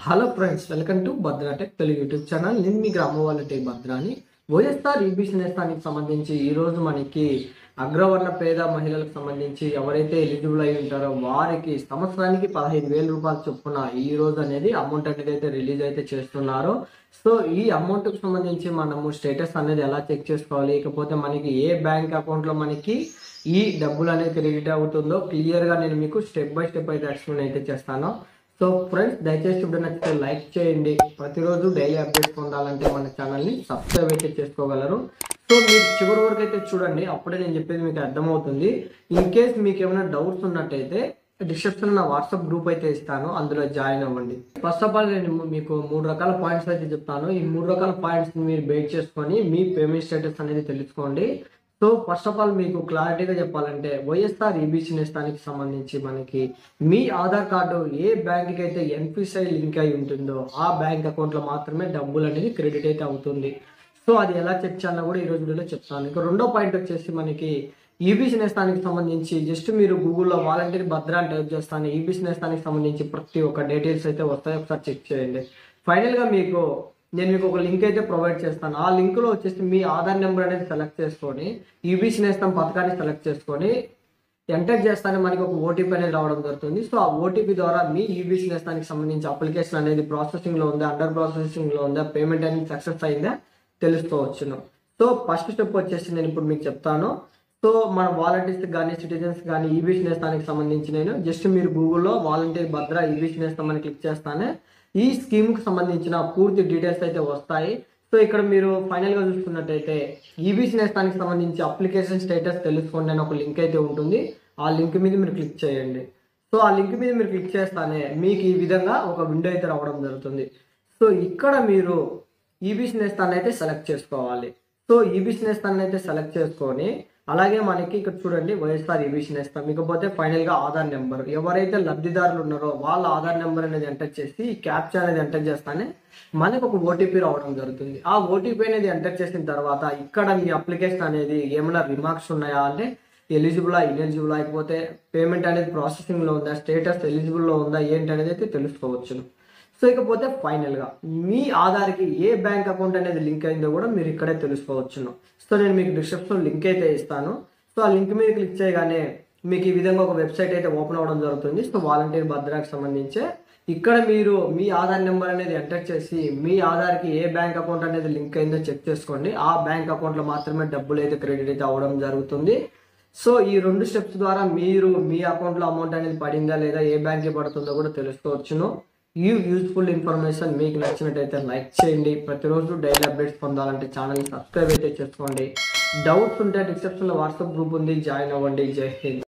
hello friends welcome to Bhadra Tech Telugu YouTube channel నేను మీ గ్రామ వాళ్ళ టెక్ భద్రాని వైఎస్ఆర్ ఈబీసీ నేస్తానికి సంబంధించి ఈ రోజు మనకి అగ్రవర్ణ పేద మహిళలకు సంబంధించి ఎవరైతే ఎలిజిబుల్ అయి ఉంటారో వారికి సంవత్సరానికి పదహైదు వేల రూపాయలు చొప్పున ఈ రోజు అనేది అమౌంట్ అనేది అయితే రిలీజ్ అయితే చేస్తున్నారు సో ఈ అమౌంట్ కు సంబంధించి మనము స్టేటస్ అనేది ఎలా చెక్ చేసుకోవాలి ఇకపోతే మనకి ఏ బ్యాంక్ అకౌంట్ లో మనకి ఈ డబ్బులు అనేది క్రెడిట్ అవుతుందో క్లియర్ గా నేను మీకు స్టెప్ బై స్టెప్ అయితే ఎక్స్ప్లెయిన్ అయితే చేస్తాను సో ఫ్రెండ్స్ దయచేసి ఇప్పుడు నచ్చితే లైక్ చేయండి ప్రతిరోజు డైలీ అప్డేట్స్ పొందాలంటే మన ఛానల్ని సబ్స్క్రైబ్ అయితే చేసుకోగలరు సో మీరు చివరి వరకు అయితే చూడండి అప్పుడే నేను చెప్పేది మీకు అర్థమవుతుంది ఇన్ కేస్ మీకు ఏమైనా డౌట్స్ ఉన్నట్టయితే డిస్క్రిప్షన్ నా వాట్సాప్ గ్రూప్ అయితే ఇస్తాను అందులో జాయిన్ అవ్వండి ఫస్ట్ ఆఫ్ ఆల్ నేను మీకు మూడు రకాల పాయింట్స్ అయితే చెప్తాను ఈ మూడు రకాల పాయింట్స్ మీరు బేట్ చేసుకొని మీ పేమెంట్ స్టేటస్ అనేది తెలుసుకోండి సో ఫస్ట్ ఆఫ్ ఆల్ మీకు క్లారిటీగా చెప్పాలంటే వైఎస్ఆర్ ఈబీసీ నేస్తానికి సంబంధించి మనకి మీ ఆధార్ కార్డు ఏ బ్యాంక్కి అయితే ఎన్పిసిఐ లింక్ అయి ఉంటుందో ఆ బ్యాంక్ అకౌంట్లో మాత్రమే డబ్బులు అనేది క్రెడిట్ అయితే అవుతుంది సో అది ఎలా చెక్ చేయాలో కూడా ఈ రోజు వీడియోలో చెప్తాను ఇక రెండో పాయింట్ వచ్చేసి మనకి ఈబీసీ నేస్తానికి సంబంధించి జస్ట్ మీరు గూగుల్లో వాలంటీర్ భద్ర అని టైప్ చేస్తాను ఈబీసీ నేస్తానికి సంబంధించి ప్రతి ఒక్క డీటెయిల్స్ అయితే వస్తాయి ఒకసారి చెక్ చేయండి ఫైనల్గా మీకు నేను మీకు ఒక లింక్ అయితే ప్రొవైడ్ చేస్తాను ఆ లింక్లో వచ్చేసి మీ ఆధార్ నెంబర్ అనేది సెలెక్ట్ చేసుకొని ఈబీసీ నేస్తం పథకాన్ని సెలెక్ట్ చేసుకొని ఎంటర్ చేస్తానే మనకి ఒక ఓటీపీ అనేది రావడం జరుగుతుంది సో ఆ ఓటీపీ ద్వారా మీ ఈబీసీ నేస్తానికి సంబంధించి అప్లికేషన్ అనేది ప్రాసెసింగ్ లో ఉందా అండర్ ప్రాసెసింగ్ లో ఉందా పేమెంట్ అనేది సక్సెస్ అయిందా తెలుసుకోవచ్చును సో ఫస్ట్ స్టెప్ వచ్చేసి నేను ఇప్పుడు మీకు చెప్తాను సో మన వాలంటీర్స్ కానీ సిటిజన్స్ కానీ ఈబీసీ నేస్తానికి సంబంధించి నేను జస్ట్ మీరు గూగుల్లో వాలంటీర్ భద్ర ఈబీసీ నేస్తాం అని క్లిక్ చేస్తానే ఈ స్కీమ్ కు సంబంధించిన పూర్తి డీటెయిల్స్ అయితే వస్తాయి సో ఇక్కడ మీరు ఫైనల్ గా చూసుకున్నట్టయితే ఈబీసీ నేస్తానికి సంబంధించి అప్లికేషన్ స్టేటస్ తెలుసుకోండి అని ఒక లింక్ అయితే ఉంటుంది ఆ లింక్ మీద మీరు క్లిక్ చేయండి సో ఆ లింక్ మీద మీరు క్లిక్ చేస్తానే మీకు ఈ విధంగా ఒక విండో అయితే రావడం జరుగుతుంది సో ఇక్కడ మీరు ఈబీసీ నేస్తాన్ని అయితే సెలెక్ట్ చేసుకోవాలి సో ఈబీసీ నేస్తాన్ని అయితే సెలెక్ట్ చేసుకొని అలాగే మనకి ఇక్కడ చూడండి వైఎస్ఆర్ ఈబీసీ నేస్తాం ఇకపోతే ఫైనల్ గా ఆధార్ నెంబర్ ఎవరైతే లబ్ధిదారులు ఉన్నారో వాళ్ళ ఆధార్ నెంబర్ అనేది ఎంటర్ చేసి ఈ క్యాప్చా అనేది ఎంటర్ చేస్తానే మనకు ఒక ఓటీపీ రావడం జరుగుతుంది ఆ ఓటీపీ అనేది ఎంటర్ చేసిన తర్వాత ఇక్కడ మీ అప్లికేషన్ అనేది ఏమైనా రిమార్క్స్ ఉన్నాయా అంటే ఎలిజిబుల్ ఇనెలిజిబుల్ లేకపోతే పేమెంట్ అనేది ప్రాసెసింగ్ లో ఉందా స్టేటస్ ఎలిజిబుల్ లో ఉందా ఏంటి అనేది అయితే తెలుసుకోవచ్చును సో ఇకపోతే ఫైనల్ గా మీ ఆధార్కి ఏ బ్యాంక్ అకౌంట్ అనేది లింక్ అయిందో కూడా మీరు ఇక్కడే తెలుసుకోవచ్చును సో నేను మీకు డిస్క్రిప్షన్ లింక్ అయితే ఇస్తాను సో ఆ లింక్ మీద క్లిక్ చేయగానే మీకు ఈ విధంగా ఒక వెబ్సైట్ అయితే ఓపెన్ అవ్వడం జరుగుతుంది సో వాలంటీర్ భద్రాకి సంబంధించి ఇక్కడ మీరు మీ ఆధార్ నెంబర్ అనేది ఎంటర్ చేసి మీ ఆధార్కి ఏ బ్యాంక్ అకౌంట్ అనేది లింక్ అయిందో చెక్ చేసుకోండి ఆ బ్యాంక్ అకౌంట్లో మాత్రమే డబ్బులు అయితే క్రెడిట్ అయితే అవ్వడం జరుగుతుంది సో ఈ రెండు స్టెప్స్ ద్వారా మీరు మీ అకౌంట్లో అమౌంట్ అనేది పడిందా లేదా ఏ బ్యాంక్కి పడుతుందో కూడా తెలుసుకోవచ్చును ఈ యూస్ఫుల్ ఇన్ఫర్మేషన్ మీకు నచ్చినట్టయితే లైక్ చేయండి ప్రతిరోజు డైలీ అప్డేట్స్ పొందాలంటే ఛానల్ని సబ్స్క్రైబ్ అయితే చేసుకోండి డౌట్స్ ఉంటే డిస్క్రిప్షన్లో వాట్సాప్ గ్రూప్ ఉంది జాయిన్ అవ్వండి జై హింద్